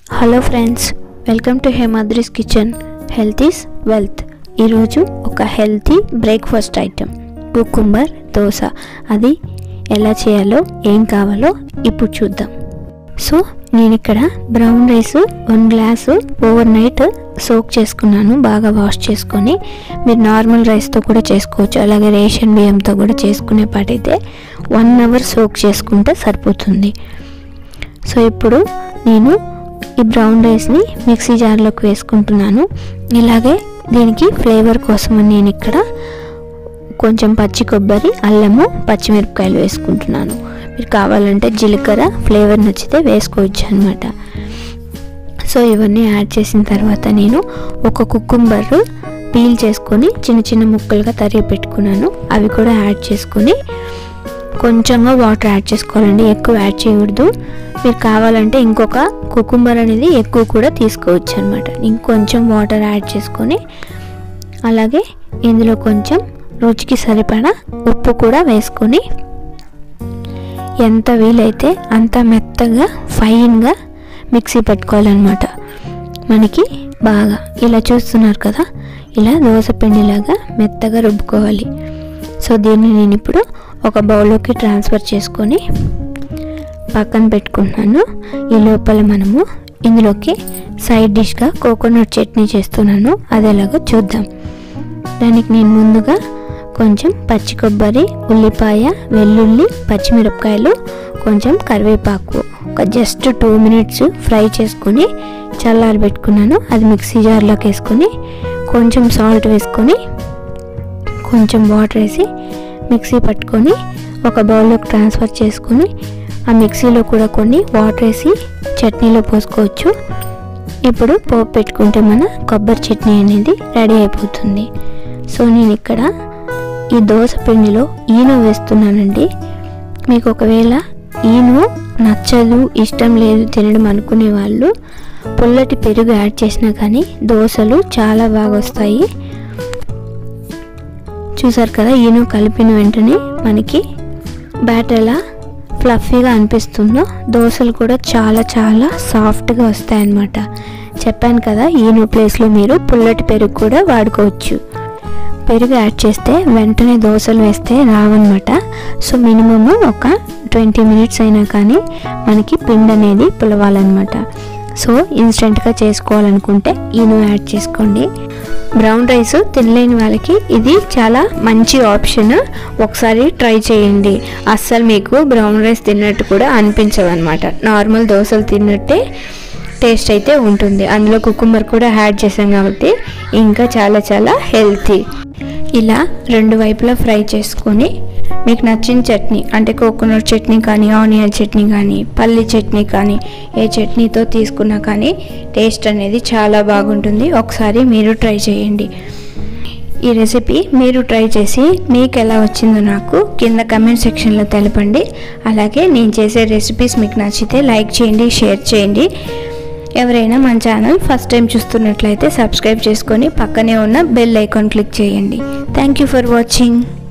hello friends welcome to Hemadri's kitchen health is wealth ఈరోజు ఒక healthy breakfast item cucumber dosa అది ఎలా చేయాలో ఏం కావాలో ఇప్పుడు చూద్దాం సో నేను ఇక్కడ brown rice one glass overnight soak చేసుకున్నాను బాగా వాష్ చేసుకొని మీరు నార్మల్ రైస్తో కూడా చేసుకోవచ్చు అలాగే రేషన్ బియ్యంతో కూడా చేసుకునే పాటైతే వన్ అవర్ సోక్ చేసుకుంటే సరిపోతుంది సో ఇప్పుడు నేను ఈ బ్రౌన్ రైస్ని మిక్సీ జార్లోకి వేసుకుంటున్నాను ఇలాగే దీనికి ఫ్లేవర్ కోసం నేను ఇక్కడ కొంచెం పచ్చి కొబ్బరి అల్లము పచ్చిమిరపకాయలు వేసుకుంటున్నాను మీరు కావాలంటే జీలకర్ర ఫ్లేవర్ నచ్చితే వేసుకోవచ్చు అనమాట సో ఇవన్నీ యాడ్ చేసిన తర్వాత నేను ఒక కుకుంబర్ పీల్ చేసుకొని చిన్న చిన్న ముక్కలుగా తరిగి పెట్టుకున్నాను అవి కూడా యాడ్ చేసుకొని కొంచెంగా వాటర్ యాడ్ చేసుకోవాలండి ఎక్కువ యాడ్ చేయకూడదు మీరు కావాలంటే ఇంకొక కుకుంబర్ అనేది ఎక్కువ కూడా తీసుకోవచ్చు అనమాట ఇంకొంచెం వాటర్ యాడ్ చేసుకొని అలాగే ఇందులో కొంచెం రుచికి సరిపడా ఉప్పు కూడా వేసుకొని ఎంత వీలైతే అంత మెత్తగా ఫైన్గా మిక్సీ పెట్టుకోవాలన్నమాట మనకి బాగా ఇలా చూస్తున్నారు కదా ఇలా దోశ పిండిలాగా మెత్తగా రుబ్బుకోవాలి సో దీన్ని నేను ఇప్పుడు ఒక బౌల్లోకి ట్రాన్స్ఫర్ చేసుకొని పక్కన పెట్టుకుంటున్నాను ఈ లోపల మనము ఇందులోకి సైడ్ డిష్గా కోకోనట్ చట్నీ చేస్తున్నాను అది ఎలాగో చూద్దాం దానికి నేను ముందుగా కొంచెం పచ్చి కొబ్బరి ఉల్లిపాయ వెల్లుల్లి పచ్చిమిరపకాయలు కొంచెం కరివేపాకు ఒక జస్ట్ టూ మినిట్స్ ఫ్రై చేసుకొని చల్లారి పెట్టుకున్నాను అది మిక్సీ జార్లోకి వేసుకొని కొంచెం సాల్ట్ వేసుకొని కొంచెం వాటర్ వేసి మిక్సీ పట్టుకొని ఒక బౌల్లోకి ట్రాన్స్ఫర్ చేసుకొని ఆ మిక్సీలో కూడా కొన్ని వాటర్ వేసి చట్నీలో పోసుకోవచ్చు ఇప్పుడు పోపు పెట్టుకుంటే మన కొబ్బరి చట్నీ అనేది రెడీ అయిపోతుంది సో నేను ఇక్కడ ఈ దోశ పిండిలో ఈను వేస్తున్నానండి మీకు ఒకవేళ ఈను నచ్చదు ఇష్టం లేదు తినడం అనుకునే వాళ్ళు పుల్లటి పెరుగు యాడ్ చేసినా కానీ దోశలు చాలా బాగా వస్తాయి చూసారు కదా ఈను కలిపిన వెంటనే మనకి బ్యాటర్ ఎలా ఫ్లఫీగా అనిపిస్తుందో దోశలు కూడా చాలా చాలా సాఫ్ట్గా వస్తాయన్నమాట చెప్పాను కదా ఈను ప్లేస్లో మీరు పుల్లటి పెరుగు కూడా వాడుకోవచ్చు పెరుగు యాడ్ చేస్తే వెంటనే దోశలు వేస్తే రావన్నమాట సో మినిమము ఒక ట్వంటీ మినిట్స్ అయినా కానీ మనకి పిండి అనేది పులవాలన్నమాట సో ఇన్స్టెంట్గా చేసుకోవాలనుకుంటే ఈను యాడ్ చేసుకోండి బ్రౌన్ రైస్ తినలేని వాళ్ళకి ఇది చాలా మంచి ఆప్షన్ ఒకసారి ట్రై చేయండి అస్సలు మీకు బ్రౌన్ రైస్ తిన్నట్టు కూడా అనిపించదు అనమాట నార్మల్ దోశలు తిన్నట్టే టేస్ట్ అయితే ఉంటుంది అందులో కుకుంబర్ కూడా యాడ్ చేసాం కాబట్టి ఇంకా చాలా చాలా హెల్తీ ఇలా రెండు వైపులా ఫ్రై చేసుకొని మీకు నచ్చిన చట్నీ అంటే కోకోనట్ చట్నీ కానీ ఆనియన్ చట్నీ కానీ పల్లి చట్నీ కానీ ఏ చట్నీతో తీసుకున్నా కానీ టేస్ట్ అనేది చాలా బాగుంటుంది ఒకసారి మీరు ట్రై చేయండి ఈ రెసిపీ మీరు ట్రై చేసి మీకు ఎలా వచ్చిందో నాకు కింద కమెంట్ సెక్షన్లో తెలపండి అలాగే నేను చేసే రెసిపీస్ మీకు నచ్చితే లైక్ చేయండి షేర్ చేయండి ఎవరైనా మన ఛానల్ ఫస్ట్ టైం చూస్తున్నట్లయితే సబ్స్క్రైబ్ చేసుకొని పక్కనే ఉన్న బెల్ ఐకాన్ క్లిక్ చేయండి థ్యాంక్ యూ ఫర్ వాచింగ్